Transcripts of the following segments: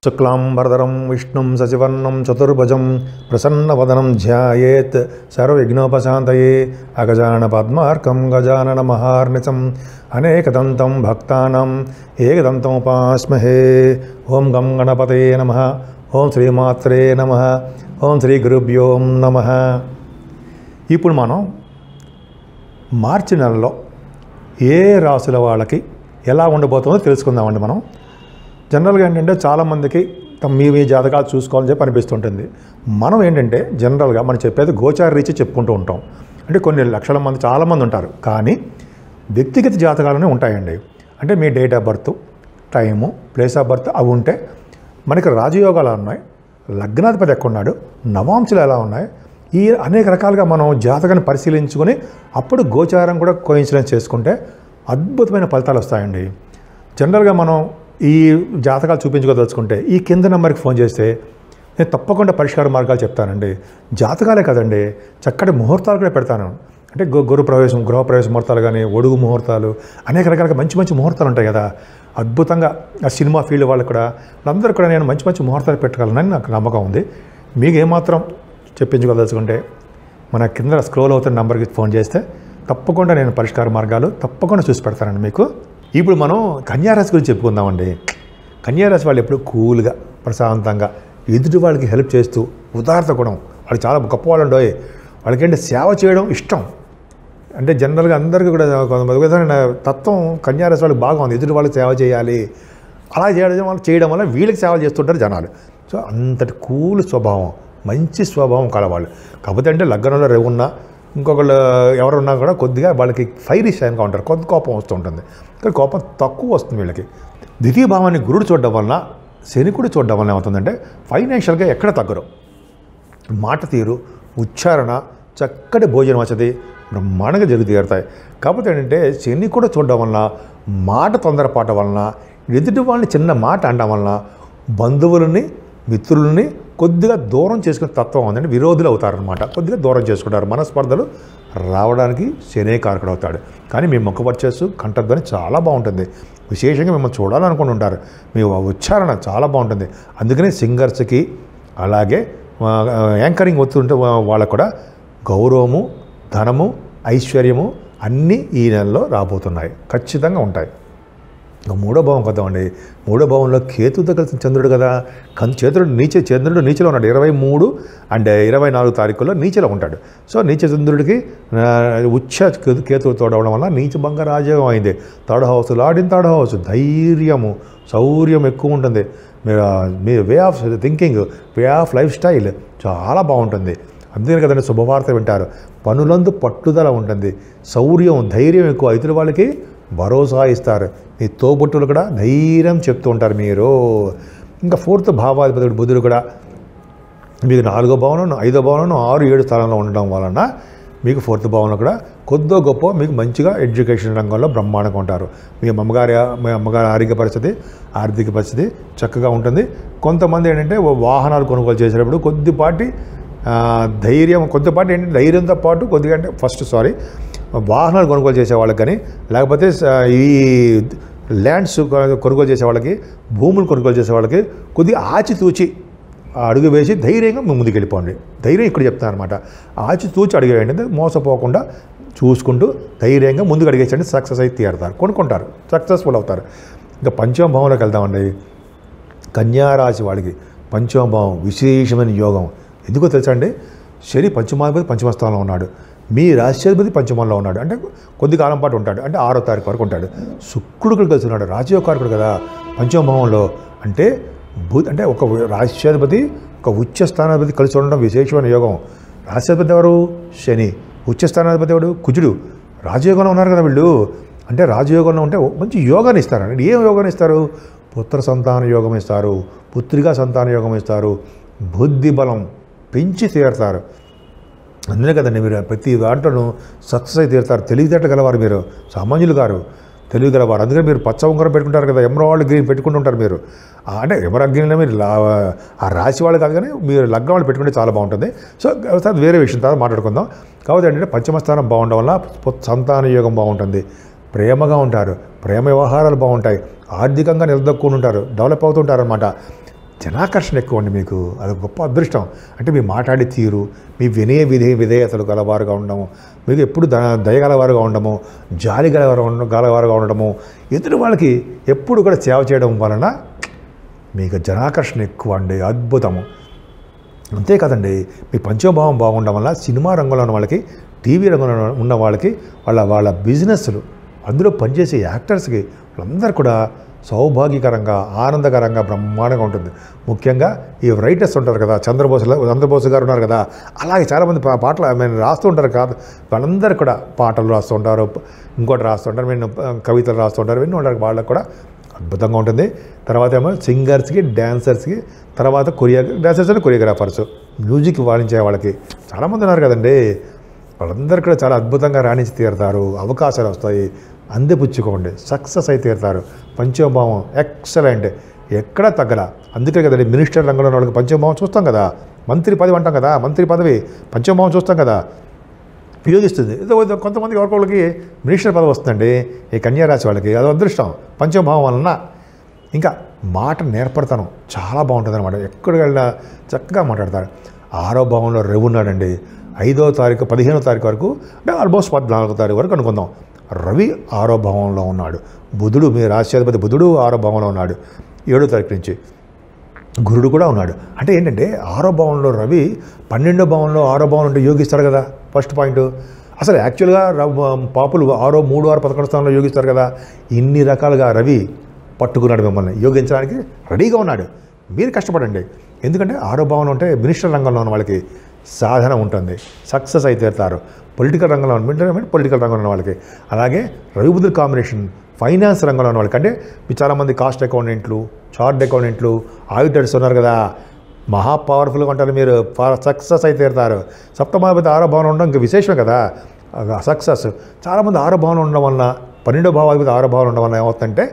శుక్లాంబరధరం విష్ణుం సచివర్ణం చతుర్భుజం ప్రసన్నవదనం ధ్యాయేత్ సర్వవిఘ్నోపశాంతయే అగజాన పద్మార్కం గజానన మహార్నిశం అనేకదంతం భక్తానాం ఏకదంతం ఉపాస్మహే ఓం గం గణపతే నమ ఓం శ్రీమాత్రే నమ ఓం శ్రీ గురుభ్యో నమ ఇప్పుడు మనం మార్చి నెలలో ఏ రాసుల వాళ్ళకి ఎలా ఉండబోతుందో తెలుసుకుందామండి మనం జనరల్గా ఏంటంటే చాలామందికి తమ మీ మీ జాతకాలు చూసుకోవాలని చెప్పి అనిపిస్తుంటుంది మనం ఏంటంటే జనరల్గా మనం చెప్పేది గోచార రీచి చెప్పుకుంటూ ఉంటాం అంటే కొన్ని లక్షల మంది చాలామంది ఉంటారు కానీ వ్యక్తిగత జాతకాలనే ఉంటాయండి అంటే మీ date of birth time place of birth అవి ఉంటే మనకి రాజయోగాలు ఉన్నాయి లగ్నాధిపతి ఎక్కడున్నాడు నవాంశలు ఎలా ఉన్నాయి ఈ అనేక రకాలుగా మనం జాతకాన్ని పరిశీలించుకొని అప్పుడు గోచారం కూడా కోయిన్సిడెన్స్ చేసుకుంటే అద్భుతమైన ఫలితాలు వస్తాయండి జనరల్గా మనం ఈ జాతకాలు చూపించుకోదలుచుకుంటే ఈ కింద నెంబర్కి ఫోన్ చేస్తే నేను తప్పకుండా పరిష్కార మార్గాలు చెప్తానండి జాతకాలే కదండి చక్కటి ముహూర్తాలు కూడా పెడతాను అంటే గు గురు ప్రవేశం గృహ ప్రవేశ ముహూర్తాలు కానీ ఒడుగు ముహూర్తాలు అనేక రకాలుగా మంచి మంచి ముహూర్తాలు ఉంటాయి కదా అద్భుతంగా ఆ సినిమా ఫీల్డ్ వాళ్ళకు కూడా అందరూ కూడా నేను మంచి మంచి ముహూర్తాలు పెట్టగలనని నాకు నమ్మకం ఉంది మీకు ఏమాత్రం చెప్పించుకోదలుచుకుంటే మన కింద స్క్రోల్ అవుతున్న నెంబర్కి ఫోన్ చేస్తే తప్పకుండా నేను పరిష్కార మార్గాలు తప్పకుండా చూసి పెడతానండి మీకు ఇప్పుడు మనం కన్యారాశి గురించి చెప్పుకుందామండి కన్యారాశి వాళ్ళు ఎప్పుడు కూల్గా ప్రశాంతంగా ఎదుటి వాళ్ళకి హెల్ప్ చేస్తూ ఉదారత గుణం వాళ్ళు చాలా గొప్ప వాళ్ళు ఉండవు వాళ్ళకేంటి సేవ చేయడం ఇష్టం అంటే జనరల్గా అందరికీ కూడా కొంతమంది విధమైన తత్వం కన్యారాశి వాళ్ళకి బాగా ఉంది ఎదుటి వాళ్ళకి సేవ చేయాలి అలా చేయడం వల్ల చేయడం వల్ల వీళ్ళకి సేవ చేస్తుంటారు జనాలు సో అంతటి కూల్ స్వభావం మంచి స్వభావం కలవాళ్ళు కాకపోతే అంటే లగ్నంలో రేవు ఉన్నా ఇంకొకళ్ళు ఎవరు ఉన్నా కూడా కొద్దిగా వాళ్ళకి ఫైర్ ఇష్టానికి ఉంటారు కొద్ది కోపం వస్తూ ఉంటుంది కానీ కోపం తక్కువ వస్తుంది వీళ్ళకి ద్వితీయ భావాన్ని గురుడు చూడడం వలన శనికుడు చూడడం వలన ఏమవుతుందంటే ఫైనాన్షియల్గా ఎక్కడ తగ్గరు మాట తీరు ఉచ్చారణ చక్కటి భోజనం వచ్చది బ్రహ్మాండంగా జరిగి తీరుతాయి కాకపోతే ఏంటంటే శని కూడా చూడడం వలన మాట తొందరపాట వలన ఎదుటి వాళ్ళని చిన్న మాట అనడం వలన బంధువులని మిత్రులని కొద్దిగా దూరం చేసుకునే తత్వం ఉందంటే విరోధులు అవుతారనమాట కొద్దిగా దూరం చేసుకుంటారు మనస్పర్ధలు రావడానికి శనే కారకుడు అవుతాడు కానీ మీ ముఖ వర్చస్సు కంఠధ్వని చాలా బాగుంటుంది విశేషంగా మిమ్మల్ని చూడాలనుకుని ఉంటారు మీ ఉచ్చారణ చాలా బాగుంటుంది అందుకనే సింగర్స్కి అలాగే ఆ, యాంకరింగ్ వస్తుంటే వా- వాళ్ళకు కూడా గౌరవము ధనము ఐశ్వర్యము అన్నీ ఈ నెలలో రాబోతున్నాయి ఖచ్చితంగా ఉంటాయి ఇక మూడో భావం కొద్దామండి మూడో భావంలో కేతుతో కలిసిన చంద్రుడు కదా కన్ చంద్రుడు నీచ చంద్రుడు నీచలో ఉన్నాడు ఇరవై మూడు అండ్ ఇరవై నాలుగు తారీఖుల్లో నీచలో ఉంటాడు సో నీచ చంద్రుడికి ఆ, ఉచ్చ కేతు కేతువు తోడవడం వల్ల నీచ భంగ రాజయోగం అయింది థర్డ్ హౌస్ లాడిన్ థర్డ్ హౌస్ ధైర్యము శౌర్యం ఎక్కువ ఉంటుంది మీరు మీ way of thinking way of life style చాలా బాగుంటుంది అందుకని కదండి శుభవార్త వింటారు పనులందు పట్టుదల ఉంటుంది శౌర్యం ధైర్యం ఎక్కువ ఇతర వాళ్ళకి భరోసా ఇస్తారు మీ తోబుట్టులు కూడా ధైర్యం చెప్తూ ఉంటారు మీరు ఇంకా ఫోర్త్ భావాధిపతుడు బుధుడు కూడా మీకు నాలుగో భవనం ఐదో భవనం ఆరు ఏడు స్థానంలో ఉండడం వలన మీకు ఫోర్త్ భవనంలో కూడా కొద్దో గొప్ప మీకు మంచిగా ఎడ్యుకేషన్ రంగంలో బ్రహ్మాండంగా ఉంటారు మీ అమ్మగారి మీ అమ్మగారి ఆరోగ్య పరిస్థితి ఆర్థిక పరిస్థితి చక్కగా ఉంటుంది కొంతమంది ఏంటంటే ఓ వాహనాలు కొనుగోలు చేసేటప్పుడు కొద్దిపాటి ఆ, ధైర్యం కొద్దిపాటి ఏంటంటే ధైర్యంతో పాటు కొద్దిగా అంటే ఫస్ట్ సారీ వాహనాలు కొనుగోలు చేసే వాళ్ళకి కానీ లేకపోతే స- ఈ ల్యాండ్స్ కొ- కొనుగోలు చేసే వాళ్ళకి భూములు కొనుగోలు చేసే వాళ్ళకి కొద్దిగా ఆచితూచి ఆ అడుగు వేసి ధైర్యంగా మేము ముందుకు వెళ్ళిపోండి ధైర్యం ఇక్కడ చెప్తాను అనమాట ఆచితూచి అడుగు వేయండి అంటే మోసపోకుండా చూసుకుంటూ ధైర్యంగా ముందుకు అడిగేసండి సక్సెస్ అయితే తీరుతారు కొనుక్కుంటారు సక్సెస్ఫుల్ అవుతారు ఇంకా పంచమ భావంలోకి వెళ్దామండి కన్యారాశి వాళ్ళకి పంచమ భావం విశేషమైన యోగం ఎందుకో తెలుసా అండి శని పంచమాధిపతి పంచమ స్థానంలో ఉన్నాడు మీ రాశ్యాధిపతి పంచమంలో ఉన్నాడు అంటే కొద్ది కాలం పాటు ఉంటాడు అంటే ఆరో తారీఖు వరకు ఉంటాడు శుక్రుడు కూడా కలిసి ఉన్నాడు రాజయోగకారకుడు కదా పంచమ భావంలో అంటే భూ అంటే ఒక రాశ్యాధిపతి ఒక ఉచ్చ స్థానాధిపతి కలిసి ఉండడం విశేషమైన యోగం రాశ్యాధిపతి ఎవరు శని ఉచ్చ స్థానాధిపతి ఎవడు కుజుడు రాజయోగంలో ఉన్నారు కదా వీళ్ళు అంటే రాజయోగంలో ఉంటే మంచి యోగాన్ని ఇస్తారు అంటే ఏం యోగాన్ని ఇస్తారు పుత్ర సంతాన యోగం ఇస్తారు పుత్రికా సంతాన యోగం ఇస్తారు బుద్ధి బలం పెంచి తీరుతారు అందుకే కదండి మీరు ప్రతి దాంట్లోనూ సక్సెస్ అయితే తీరుతారు తెలివితేట గలవారు మీరు సామాన్యులు గారు తెలివి గలవారు అందుకని మీరు పచ్చ ఉంగరం పెట్టుకుంటారు కదా ఎమరాల్డ్ గ్రీన్ పెట్టుకుంటుంటారు మీరు ఆ, అంటే ఎమరాల్డ్ గ్రీన్లో మీరు లా ఆ రాశి వాళ్ళు కాదు కానీ మీరు లగ్నం వాళ్ళు పెట్టుకుంటే చాలా బాగుంటుంది సో అది వేరే విషయం తర్వాత మాట్లాడుకుందాం కాబట్టి ఏంటంటే పంచమ స్థానం బాగుండడం వల్ల పు- సంతాన యోగం బాగుంటుంది ప్రేమగా ఉంటారు ప్రేమ వ్యవహారాలు బాగుంటాయి ఆర్థికంగా నిలదొక్కుని ఉంటారు డెవలప్ అవుతుంటారు అనమాట జనాకర్షణ ఎక్కువ అండి మీకు అది గొప్ప అదృష్టం అంటే మీ మాట్లాడే తీరు మీ వినయ విధే విధేయతలు గలవారుగా ఉండడము మీకు ఎప్పుడు ద దయగలవారుగా ఉండడము జాలి గలవారు ఉండ గలవారుగా ఉండడము ఎదుటి వాళ్ళకి ఎప్పుడు కూడా సేవ చేయడం వలన మీకు జనాకర్షణ ఎక్కువ అండి అద్భుతము అంతేకాదండి మీ పంచభావం బాగుండడం వల్ల సినిమా రంగంలో ఉన్న వాళ్ళకి టీవీ రంగంలో ఉన్న వాళ్ళకి వాళ్ళ వాళ్ళ బిజినెస్లు అందులో పనిచేసే యాక్టర్స్కి వాళ్ళందరూ కూడా సౌభాగ్యకరంగా ఆనందకరంగా బ్రహ్మాండంగా ఉంటుంది ముఖ్యంగా ఈ రైటర్స్ ఉంటారు కదా చంద్రబోస్ చంద్రబోస్ గారు ఉన్నారు కదా అలాగే చాలామంది పా- పాటలు ఐ మీన్ రాస్తూ ఉంటారు కాదు వాళ్ళందరూ కూడా పాటలు రాస్తుంటారు ఇంకోటి రాస్తుంటారు నేను కవితలు రాస్తుంటారు ఇవన్నీ ఉంటారు వాళ్ళకి కూడా అద్భుతంగా ఉంటుంది తర్వాత ఏమో సింగర్స్కి డ్యాన్సర్స్కి తర్వాత కొరియా డ్యాన్సర్స్ అని కొరియోగ్రాఫర్స్ మ్యూజిక్ వాడించే వాళ్ళకి చాలామంది ఉన్నారు కదండి వాళ్ళందరూ కూడా చాలా అద్భుతంగా రాణించి తీరుతారు అవకాశాలు వస్తాయి అందిపుచ్చుకోండి సక్సెస్ అయి తీరుతారు పంచమభావం ఎక్సలెంట్ ఎక్కడా తగ్గల అందుకే కదండి మినిస్టర్ రంగంలో ఉన్న వాళ్ళకి పంచమభావం చూస్తాం కదా మంత్రి పదవి అంటాం కదా మంత్రి పదవి పంచమభావం చూస్తాం కదా ఉపయోగిస్తుంది ఏదో ఏదో కొంతమంది ఎవరికొకరికి మినిస్టర్ పదవి వస్తుందండి ఈ కన్యా రాశి వాళ్ళకి అది అదృష్టం పంచభావం వలన ఇంకా మాట నేర్పడతాను చాలా బాగుంటుంది అనమాట ఎక్కడికి వెళ్ళినా చక్కగా మాట్లాడతారు ఆరో భావంలో రవి ఉన్నాడండి ఐదో తారీఖు పదిహేనో తారీఖు వరకు అంటే ఆల్మోస్ట్ పద్నాలుగో తారీఖు వరకు అనుకుందాం రవి ఆరో భావంలో ఉన్నాడు బుధుడు మీ రాశ్యాధిపతి బుధుడు ఆరో భావంలో ఉన్నాడు ఏడో తారీఖు నుంచి గురుడు కూడా ఉన్నాడు అంటే ఏంటంటే ఆరో భావంలో రవి పన్నెండో భావంలో ఆరో భావం ఉంటే యోగిస్తాడు కదా ఫస్ట్ పాయింట్ అసలు యాక్చువల్గా రవ్- పాపులు ఆరో మూడు ఆరు పదకొండు స్థానంలో యోగిస్తారు కదా ఇన్ని రకాలుగా రవి పట్టుకున్నాడు మిమ్మల్ని యోగించడానికి రెడీగా ఉన్నాడు మీరు కష్టపడండి ఎందుకంటే ఆరో భావన ఉంటే మినిస్టర్ రంగంలో ఉన్న వాళ్ళకి సాధన ఉంటుంది సక్సెస్ అయితే తీరుతారు పొలిటికల్ రంగంలో ఉన్న పొలిటికల్ రంగంలో ఉన్న వాళ్ళకి అలాగే రవిబుద్ధుల కాంబినేషన్ ఫైనాన్స్ రంగంలో ఉన్న వాళ్ళకి అంటే మీరు చాలామంది కాస్ట్ అకౌంటెంట్లు చార్ట్ అకౌంటెంట్లు ఆడిటర్స్ ఉన్నారు కదా మహా పవర్ఫుల్గా ఉంటారు మీరు సక్సెస్ అయితే తీరుతారు సప్తమాధిపతి ఆరో భావన ఉండడం ఇంకా విశేషమే కదా సక్సెస్ చాలామంది ఆరో భావన ఉండడం వలన పన్నెండో భావాధిపతి ఆరో భావన ఉండడం వలన ఏమవుతుందంటే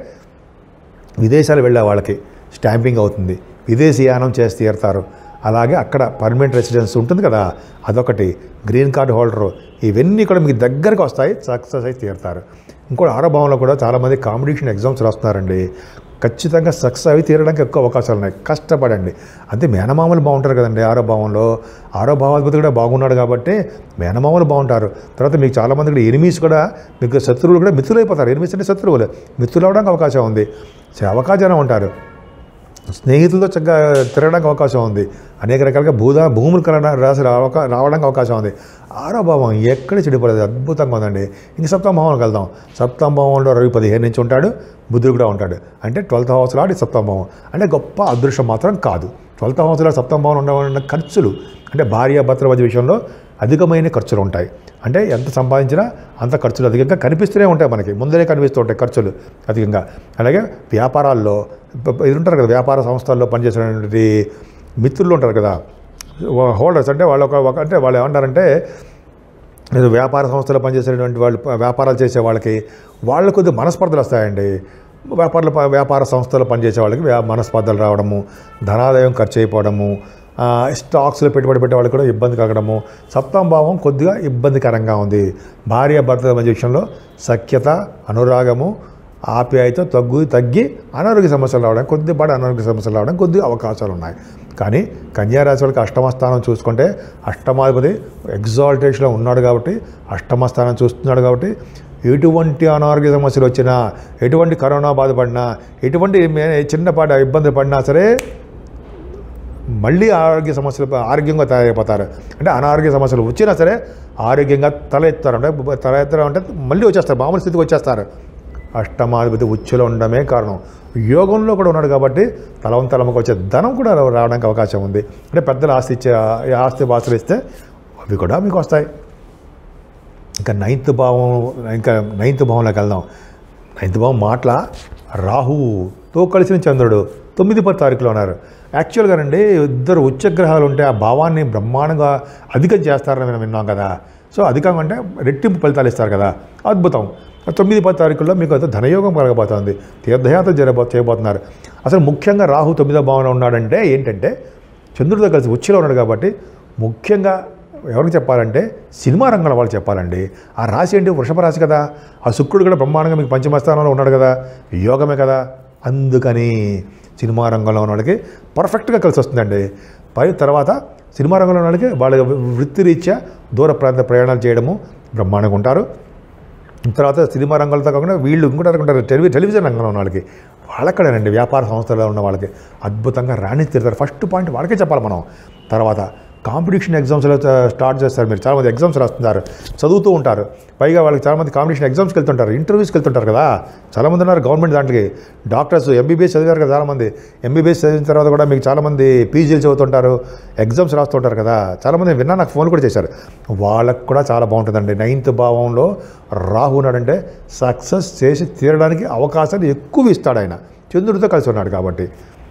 విదేశాలు వెళ్ళే వాళ్ళకి స్టాంపింగ్ అవుతుంది విదేశీయానం చేసి తీరుతారు అలాగే అక్కడ పర్మనెంట్ రెసిడెన్స్ ఉంటుంది కదా అదొకటి గ్రీన్ కార్డ్ హోల్డరు ఇవన్నీ కూడా మీకు దగ్గరకు వస్తాయి సక్సెస్ అయితే తీరుతారు ఇంకోటి ఆరో భావంలో కూడా చాలామంది కాంపిటీషన్ ఎగ్జామ్స్ రాస్తున్నారండి ఖచ్చితంగా సక్సెస్ అవి తీరడానికి ఎక్కువ అవకాశాలు ఉన్నాయి కష్టపడండి అంతే మేనమామలు బాగుంటారు కదండి ఆరో భావంలో ఆరో భావాధిపతి కూడా బాగున్నాడు కాబట్టి మేనమామలు బాగుంటారు తర్వాత మీకు చాలామంది కూడా ఎనిమీస్ కూడా మీకు శత్రువులు కూడా మిత్రులు అయిపోతారు ఎనిమిస్ అంటే శత్రువులు మిత్రులు అవడానికి అవకాశం ఉంది సేవకా జనం ఉంటారు స్నేహితులతో చక్కగా తిరగడానికి అవకాశం ఉంది అనేక రకాలుగా భూదా భూములు కలగ రాసి రావక రావడానికి అవకాశం ఉంది ఆరో భావం ఎక్కడ చెడిపోలేదు అద్భుతంగా ఉందండి ఇంక సప్తమ భావంలోకి వెళ్దాం సప్తమ భావంలో రవి పదిహేను నుంచి ఉంటాడు బుద్ధుడు కూడా ఉంటాడు అంటే ట్వెల్త్ హౌస్ లాంటి సప్తమ భావం అంటే గొప్ప అదృష్టం మాత్రం కాదు ట్వెల్త్ హౌస్లో సప్తమ భావం ఉండవలసిన ఖర్చులు అంటే భార్య భర్తల మధ్య విషయంలో అధికమైన ఖర్చులు ఉంటాయి అంటే ఎంత సంపాదించినా అంత ఖర్చులు అధికంగా కనిపిస్తూనే ఉంటాయి మనకి ముందరే కనిపిస్తూ ఉంటాయి ఖర్చులు అధికంగా అలాగే వ్యాపారాల్లో ప- ప- ఇది ఉంటారు కదా వ్యాపార సంస్థల్లో పనిచేసేటువంటి మిత్రులు ఉంటారు కదా హోల్డర్స్ అంటే వాళ్ళు ఒక ఒక- అంటే వాళ్ళు ఏమంటారంటే ఏదో వ్యాపార సంస్థలో పనిచేసేటువంటి వాళ్ళు ప- వ్యాపారాలు చేసే వాళ్ళకి వాళ్ళ కొద్ది మనస్పర్ధలు వస్తాయండి వ్యాపారాల ప- వ్యాపార సంస్థలో పనిచేసే వాళ్ళకి వ్యా- మనస్పర్ధలు రావడము ధనాదాయం ఖర్చు అయిపోవడము ఆ, స్టాక్స్లో పెట్టుబడి పెట్టే వాళ్ళకి కూడా ఇబ్బంది కలగడము సప్తమ భావం కొద్దిగా ఇబ్బందికరంగా ఉంది భార్య భర్తల మధ్య విషయంలో సఖ్యత అనురాగము ఆప్యాయత తగ్గు తగ్గి అనారోగ్య సమస్యలు రావడానికి కొద్దిపాటి అనారోగ్య సమస్యలు రావడానికి కొద్దిగా అవకాశాలు ఉన్నాయి కానీ కన్యారాశి వాళ్ళకి అష్టమ స్థానం చూసుకుంటే అష్టమాధిపతి ఎగ్జాల్టేషన్లో ఉన్నాడు కాబట్టి అష్టమ స్థానం చూస్తున్నాడు కాబట్టి ఎటువంటి అనారోగ్య సమస్యలు వచ్చినా ఎటువంటి కరోనా బాధపడినా ఎటువంటి మే- చిన్నపాటి ఇబ్బంది పడినా సరే మళ్ళీ ఆరోగ్య సమస్యలు ఆరోగ్యంగా తయారైపోతారు అంటే అనారోగ్య సమస్యలు వచ్చినా సరే ఆరోగ్యంగా తల ఎత్తారు అంటే తల ఎత్తడం అంటే మళ్ళీ వచ్చేస్తారు మామూలు స్థితికి వచ్చేస్తారు అష్టమాధిపతి ఉచ్చులో ఉండడమే కారణం యోగంలో కూడా ఉన్నాడు కాబట్టి తలవం తలమకు వచ్చే ధనం కూడా రావడానికి అవకాశం ఉంది అంటే పెద్దలు ఆస్తి ఇచ్చే ఆస్తి బాస్తులు ఇస్తే అవి కూడా మీకు వస్తాయి ఇంకా నైన్త్ భావం ఇంకా నైన్త్ భావంలోకి వెళ్దాం నైన్త్ భావం మాటల రాహుతో కలిసిన చంద్రుడు తొమ్మిది పది తారీఖులో ఉన్నారు యాక్చువల్గా అండి ఇద్దరు ఉచ్చగ్రహాలు ఉంటే ఆ భావాన్ని బ్రహ్మాండంగా అధికం చేస్తారని మనం విన్నాం కదా సో అధికంగా అంటే రెట్టింపు ఫలితాలు ఇస్తారు కదా అద్భుతం ఆ తొమ్మిది పది తారీఖుల్లో మీకు అయితే ధనయోగం కలగబోతోంది తీర్థయాత్ర జరగబో చేయబోతున్నారు అసలు ముఖ్యంగా రాహు తొమ్మిదో భావంలో ఉన్నాడంటే ఏంటంటే చంద్రుడితో కలిసి ఉచ్చిలో ఉన్నాడు కాబట్టి ముఖ్యంగా ఎవరికి చెప్పాలంటే సినిమా రంగంలో వాళ్ళు చెప్పాలండి ఆ రాశి ఏంటి వృషభ రాశి కదా ఆ శుక్రుడు కూడా బ్రహ్మాండంగా మీకు పంచమస్థానంలో ఉన్నాడు కదా యోగమే కదా అందుకని సినిమా రంగంలో ఉన్న వాళ్ళకి పర్ఫెక్ట్గా కలిసి వస్తుందండి పై తర్వాత సినిమా రంగంలో ఉన్న వాళ్ళకి వాళ్ళ వృత్తిరీత్యా దూర ప్రాంత ప్రయాణాలు చేయడము బ్రహ్మాండంగా ఉంటారు తర్వాత సినిమా రంగంతో కాకుండా వీళ్ళు ఇంకోటి అనుకుంటారు టెలివి టెలివిజన్ రంగంలో ఉన్న వాళ్ళకి వాళ్ళక్కడేనండి వ్యాపార సంస్థలో ఉన్న వాళ్ళకి అద్భుతంగా రాణిస్తారు ఫస్ట్ పాయింట్ వాళ్ళకే చెప్పాలి మనం తర్వాత కాంపిటీషన్ ఎగ్జామ్స్లో స్టార్ట్ చేస్తారు మీరు చాలామంది ఎగ్జామ్స్ రాస్తున్నారు చదువుతూ ఉంటారు పైగా వాళ్ళకి చాలామంది కాంపిటీషన్ ఎగ్జామ్స్కి వెళ్తుంటారు ఇంటర్వ్యూస్కి వెళ్తుంటారు కదా చాలామంది ఉన్నారు గవర్నమెంట్ దాంట్లోకి డాక్టర్స్ ఎంబీబీఎస్ చదివారు కదా చాలామంది ఎంబీబీఎస్ చదివిన తర్వాత కూడా మీకు చాలామంది పీజీలు చదువుతుంటారు ఎగ్జామ్స్ రాస్తుంటారు కదా చాలామంది విన్నా నాకు ఫోన్ కూడా చేశారు వాళ్ళకు కూడా చాలా బాగుంటుందండి నైన్త్ భావంలో రాహు ఉన్నాడంటే సక్సెస్ చేసి తీరడానికి అవకాశాలు ఎక్కువ ఇస్తాడు ఆయన చంద్రుడితో కలిసి ఉన్నాడు కాబట్టి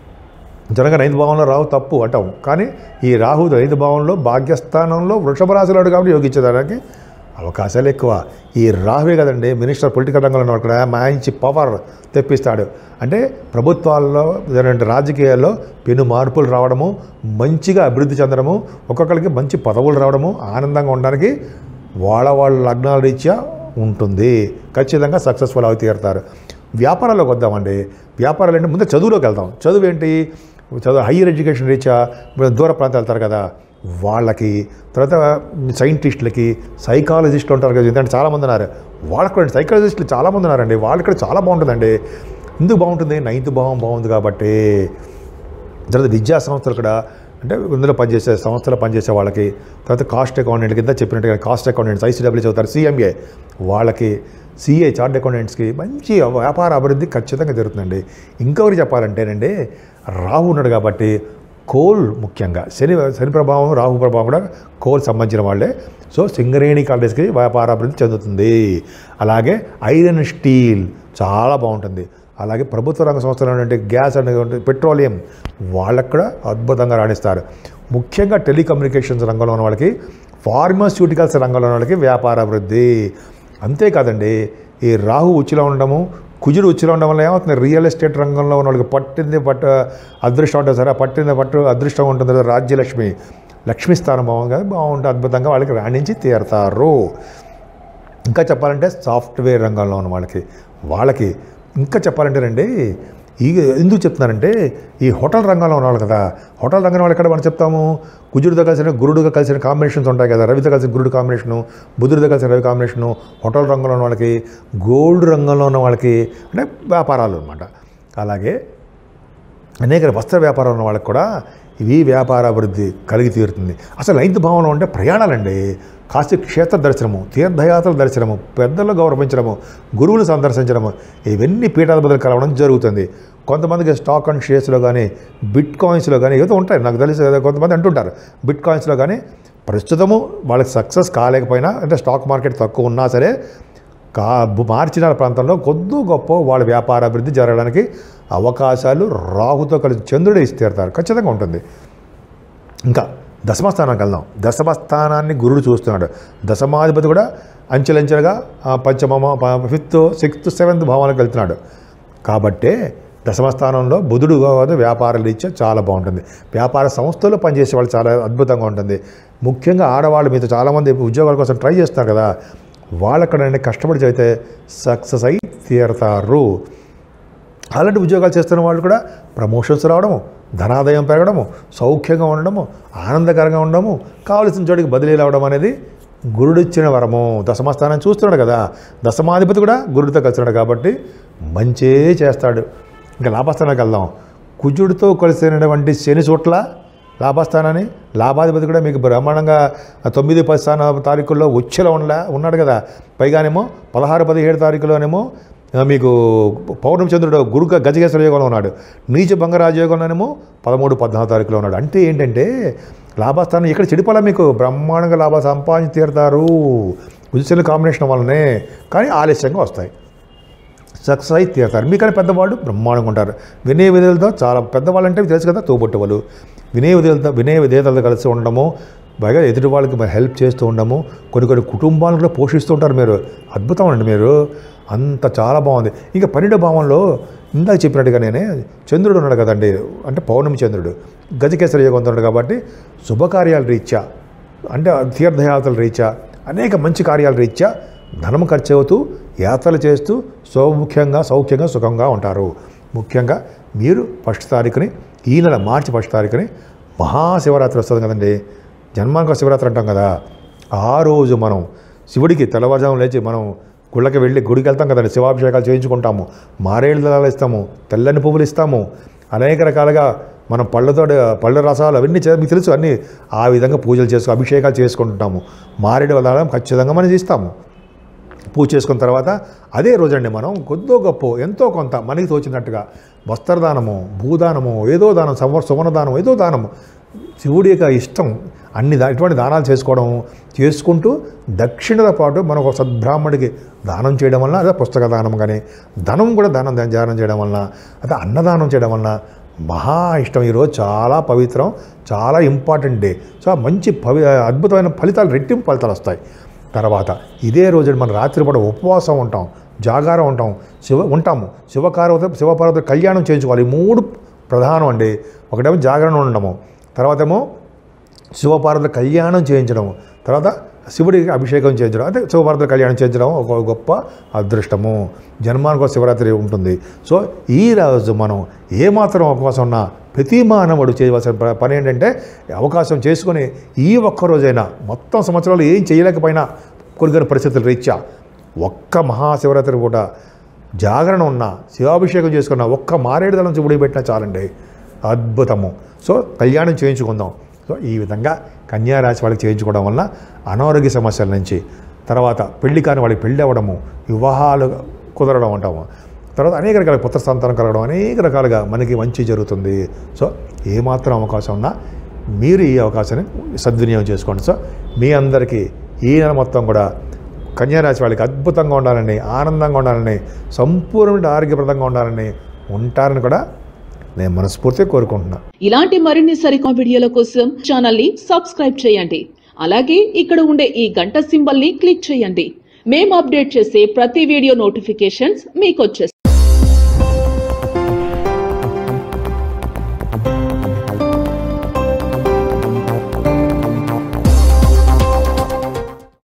జనగా నైన్త్ భావంలో రాహు తప్పు అంటాం కానీ ఈ రాహు నైన్త్ భావంలో భాగ్యస్థానంలో వృషభ రాశిలో కాబట్టి యోగించడానికి అవకాశాలు ఎక్కువ ఈ రాహువే కదండి మినిస్టర్ పొలిటికల్ రంగంలో ఉన్నవాడు కూడా మంచి పవర్ తెప్పిస్తాడు అంటే ప్రభుత్వాల్లో లేదంటే రాజకీయాల్లో పెను మార్పులు రావడము మంచిగా అభివృద్ధి చెందడము ఒక్కొక్కరికి మంచి పదవులు రావడము ఆనందంగా ఉండడానికి వాళ్ళ వాళ్ళ లగ్నాల రీత్యా ఉంటుంది ఖచ్చితంగా సక్సెస్ఫుల్ అవి తీరుతారు వ్యాపారాల్లోకి వద్దామండి వ్యాపారాలు అంటే ముందు చదువులోకి వెళ్దాం చదువు ఏంటి చదువు హయ్యర్ ఎడ్యుకేషన్ రీత్యా ఇప్పుడు దూర ప్రాంతాలు వెళ్తారు కదా వాళ్ళకి తర్వాత సైంటిస్టులకి సైకాలజిస్టులు ఉంటారు కదా ఎందుకంటే చాలామంది ఉన్నారు వాళ్ళకి కూడా సైకాలజిస్టులు చాలామంది ఉన్నారండి వాళ్ళకి కూడా చాలా బాగుంటుందండి ఎందుకు బాగుంటుంది నైన్త్ భావం బాగుంది కాబట్టి తర్వాత విద్యా సంస్థలు కూడా అంటే ఇందులో పనిచేసే సంస్థలో పనిచేసే వాళ్ళకి తర్వాత కాస్ట్ అకౌంటెంట్ కింద చెప్పినట్టుగా కాస్ట్ అకౌంటెంట్స్ ఐసీడబ్ల్యూ చదువుతారు సిఎంఏ వాళ్ళకి సిఏ చార్ట్ అకౌంటెంట్స్కి మంచి వ్యాపార అభివృద్ధి ఖచ్చితంగా జరుగుతుందండి ఇంకొకటి చెప్పాలంటేనండి రాహు ఉన్నాడు కాబట్టి కోల్ ముఖ్యంగా శని శని ప్రభావం రాహు ప్రభావం కూడా కోల్ సంబంధించిన వాళ్ళే సో సింగరేణి కాలేజ్కి వ్యాపార అభివృద్ధి చెందుతుంది అలాగే ఐరన్ స్టీల్ చాలా బాగుంటుంది అలాగే ప్రభుత్వ రంగ సంస్థలు ఉన్నటువంటి గ్యాస్ అనేది పెట్రోలియం వాళ్ళకు కూడా అద్భుతంగా రాణిస్తారు ముఖ్యంగా టెలికమ్యూనికేషన్స్ రంగంలో ఉన్న వాళ్ళకి ఫార్మాస్యూటికల్స్ రంగంలో ఉన్న వాళ్ళకి వ్యాపార అభివృద్ధి అంతేకాదండి ఈ రాహు ఉచ్చిలో ఉండడము కుజుడు ఉచ్చిలో ఉండడం వల్ల ఏమవుతుంది రియల్ ఎస్టేట్ రంగంలో ఉన్న వాళ్ళకి పట్టింది పట్టు అదృష్టం ఉంటుంది సరే పట్టింది పట్టు అదృష్టం ఉంటుంది కదా, రాజ్యలక్ష్మి లక్ష్మీ స్థానం బాగుంది కదా బాగుంటుంది అద్భుతంగా వాళ్ళకి రాణించి తీరుతారు ఇంకా చెప్పాలంటే సాఫ్ట్వేర్ రంగంలో ఉన్న వాళ్ళకి వాళ్ళకి ఇంకా చెప్పాలంటే రండి ఈ ఎందుకు చెప్తున్నారంటే ఈ హోటల్ రంగంలో ఉన్నవాళ్ళు కదా హోటల్ రంగంలో వాళ్ళు ఎక్కడ మనం చెప్తాము కుజుడితో కలిసిన గురుడుగా కలిసిన కాంబినేషన్స్ ఉంటాయి కదా రవితో కలిసిన గురుడు కాంబినేషను బుధుడితో కలిసిన రవి కాంబినేషను హోటల్ రంగంలో ఉన్న వాళ్ళకి గోల్డ్ రంగంలో ఉన్న వాళ్ళకి అంటే వ్యాపారాలు అనమాట అలాగే అనేక వస్త్ర వ్యాపారం ఉన్న వాళ్ళకి కూడా ఇవి వ్యాపార అభివృద్ధి కలిగి తీరుతుంది అసలు నైన్త్ భావంలో ఉంటే ప్రయాణాలండి కాశీ క్షేత్ర దర్శనము తీర్థయాత్రల దర్శనము పెద్దలు గౌరవించడము గురువులు సందర్శించడము ఇవన్నీ పీఠాధిపతులు కలవడం జరుగుతుంది కొంతమందికి స్టాక్ అండ్ షేర్స్లో కానీ బిట్ కాయిన్స్లో కానీ ఏదో ఉంటాయి నాకు తెలిసి ఏదో కొంతమంది అంటుంటారు బిట్ కాయిన్స్లో కానీ ప్రస్తుతము వాళ్ళకి సక్సెస్ కాలేకపోయినా అంటే స్టాక్ మార్కెట్ తక్కువ ఉన్నా సరే కా మార్చిన ప్రాంతంలో కొద్ది గొప్ప వాళ్ళ వ్యాపార అభివృద్ధి జరగడానికి అవకాశాలు రాహుతో కలిసి చంద్రుడే ఇస్తేరుతారు ఖచ్చితంగా ఉంటుంది ఇంకా దశమస్థానానికి వెళ్దాం దశమస్థానాన్ని గురుడు చూస్తున్నాడు దశమాధిపతి కూడా అంచెలంచెలుగా ఆ, పంచమ ఫిఫ్త్ సిక్స్త్ సెవెంత్ భావాలకు వెళ్తున్నాడు కాబట్టే దశమస్థానంలో బుధుడు కాదు వ్యాపార రీత్యా చాలా బాగుంటుంది వ్యాపార సంస్థల్లో పనిచేసే వాళ్ళు చాలా అద్భుతంగా ఉంటుంది ముఖ్యంగా ఆడవాళ్ళు మీతో చాలామంది ఉద్యోగాల కోసం ట్రై చేస్తారు కదా వాళ్ళక్కడ కష్టపడి చదివితే సక్సెస్ అయి తీరుతారు అలాంటి ఉద్యోగాలు చేస్తున్న వాళ్ళు కూడా ప్రమోషన్స్ రావడము ధనాదాయం పెరగడము సౌఖ్యంగా ఉండడము ఆనందకరంగా ఉండడము కావలసిన చోటికి బదిలీలు అవడం అనేది గురుడిచ్చిన వరము దశమస్థానం చూస్తున్నాడు కదా దశమాధిపతి కూడా గురుడితో కలిసినాడు కాబట్టి మంచే చేస్తాడు ఇంకా లాభస్థానానికి వెళ్దాం కుజుడితో కలిసినటువంటి శని చోట్ల లాభస్థానాన్ని లాభాధిపతి కూడా మీకు బ్రహ్మాండంగా తొమ్మిది పది స్థాన తారీఖుల్లో ఉచ్చలో ఉండ ఉన్నాడు కదా పైగానేమో పదహారు పదిహేడు తారీఖులోనేమో ఆ, మీకు పౌర్ణమి చంద్రుడు గురుక గజగేశ్వర యోగంలో ఉన్నాడు నీచ భంగరాజ యోగంలోనేమో పదమూడు పద్నాలుగు తారీఖులో ఉన్నాడు అంటే ఏంటంటే లాభస్థానం ఇక్కడ చెడిపోలే మీకు బ్రహ్మాండంగా లాభ సంపాదించి తీరుతారు ఉచిత కాంబినేషన్ వల్లనే కానీ ఆలస్యంగా వస్తాయి సక్సెస్ అయి తీరుతారు మీకన్నా పెద్దవాళ్ళు బ్రహ్మాండంగా ఉంటారు వినయ విధేయులతో చాలా పెద్దవాళ్ళు అంటే తెలుసు కదా తోబొట్టువలు వినయ విధేయులతో వినయ విధేయతలతో కలిసి ఉండడము బాగా ఎదుటి వాళ్ళకి మరి హెల్ప్ చేస్తూ ఉండడము కొన్ని కొన్ని కుటుంబాలను కూడా పోషిస్తూ ఉంటారు మీరు అద్భుతం అండి మీరు అంత చాలా బాగుంది ఇంకా పన్నెండు భావంలో ఇందాక చెప్పినట్టుగా నేనే చంద్రుడు ఉన్నాడు కదండి అంటే పౌర్ణమి చంద్రుడు గజకేసరి యోగంతో ఉన్నాడు కాబట్టి శుభకార్యాల రీత్యా అంటే తీర్థయాత్రల రీత్యా అనేక మంచి కార్యాల రీత్యా ధనం ఖర్చు అవుతూ యాత్రలు చేస్తూ సౌముఖ్యంగా సౌఖ్యంగా సుఖంగా ఉంటారు ముఖ్యంగా మీరు ఫస్ట్ తారీఖుని ఈ నెల మార్చి ఫస్ట్ తారీఖుని మహాశివరాత్రి వస్తుంది కదండి జన్మాంక శివరాత్రి అంటాం కదా ఆ రోజు మనం శివుడికి తెల్లవారుజాము లేచి మనం గుళ్ళకి వెళ్ళి గుడికి వెళ్తాం కదండి శివాభిషేకాలు చేయించుకుంటాము మారేళ్ళ దళాలు ఇస్తాము తెల్లని పువ్వులు ఇస్తాము అనేక రకాలుగా మనం పళ్ళతో పళ్ళ రసాలు అవన్నీ చే- మీకు తెలుసు అన్నీ ఆ విధంగా పూజలు చేసుకు అభిషేకాలు చేసుకుంటుంటాము మారేడు దళం ఖచ్చితంగా మనం ఇస్తాము పూజ చేసుకున్న తర్వాత అదే రోజండి మనం కొద్దో గొప్ప ఎంతో కొంత మనకి తోచినట్టుగా వస్త్రదానము భూదానము ఏదో దానం సవ సువర్ణ దానం ఏదో దానము శివుడి యొక్క ఇష్టం అన్ని దా ఇటువంటి దానాలు చేసుకోవడం చేసుకుంటూ దక్షిణతో పాటు మనం ఒక సద్బ్రాహ్మడికి దానం చేయడం వలన అదే పుస్తక దానం కానీ ధనం కూడా దానం దానం చేయడం వలన అదే అన్నదానం చేయడం వలన మహా ఇష్టం ఈరోజు చాలా పవిత్రం చాలా ఇంపార్టెంట్ డే సో ఆ మంచి పవి అద్భుతమైన ఫలితాలు రెట్టింపు ఫలితాలు వస్తాయి తర్వాత ఇదే రోజు మనం రాత్రిపూట ఉపవాసం ఉంటాం జాగారం ఉంటాం శివ ఉంటాము శివకార్వత శివపార్వతి కళ్యాణం చేయించుకోవాలి ఈ మూడు ప్రధానం అండి ఒకటేమో జాగరణ ఉండడము తర్వాతేమో శివపార్వతుల కళ్యాణం చేయించడం తర్వాత శివుడికి అభిషేకం చేయించడం అంటే శివపార్వతుల కళ్యాణం చేయించడం ఒక గొప్ప అదృష్టము జన్మానికి ఒక శివరాత్రి ఉంటుంది సో ఈ రోజు మనం ఏమాత్రం అవకాశం ఉన్నా ప్రతి మానవుడు చేయవలసిన ప- పని ఏంటంటే అవకాశం చేసుకొని ఈ ఒక్క రోజైనా మొత్తం సంవత్సరాలు ఏం చేయలేకపోయినా కొన్ని కొన్ని పరిస్థితుల రీత్యా ఒక్క మహాశివరాత్రి పూట జాగరణ ఉన్న శివాభిషేకం చేసుకున్న ఒక్క మారేడుదలం శివుడి పెట్టినా చాలండి అద్భుతము సో కళ్యాణం చేయించుకుందాం సో ఈ విధంగా కన్యా రాశి వాళ్ళకి చేయించుకోవడం వల్ల అనారోగ్య సమస్యల నుంచి తర్వాత పెళ్లి కాని వాళ్ళకి పెళ్ళి అవ్వడము వివాహాలు కుదరడం అంటాము తర్వాత అనేక రకాల పుత్ర సంతానం కలగడం అనేక రకాలుగా మనకి మంచి జరుగుతుంది సో ఏమాత్రం అవకాశం ఉన్నా మీరు ఈ అవకాశాన్ని సద్వినియోగం చేసుకోండి సో మీ అందరికీ ఈ నెల మొత్తం కూడా కన్యారాశి వాళ్ళకి అద్భుతంగా ఉండాలని ఆనందంగా ఉండాలని సంపూర్ణ ఆరోగ్యప్రదంగా ఉండాలని ఉంటారని కూడా నేను మనస్ఫూర్తిగా కోరుకుంటున్నాను ఇలాంటి మరిన్ని సరికొత్త వీడియోల కోసం ఛానల్ ని సబ్స్క్రైబ్ చేయండి అలాగే ఇక్కడ ఉండే ఈ గంట సింబల్ ని క్లిక్ చేయండి మేము అప్డేట్ చేసే ప్రతి వీడియో నోటిఫికేషన్స్ మీకు వచ్చేస్తాయి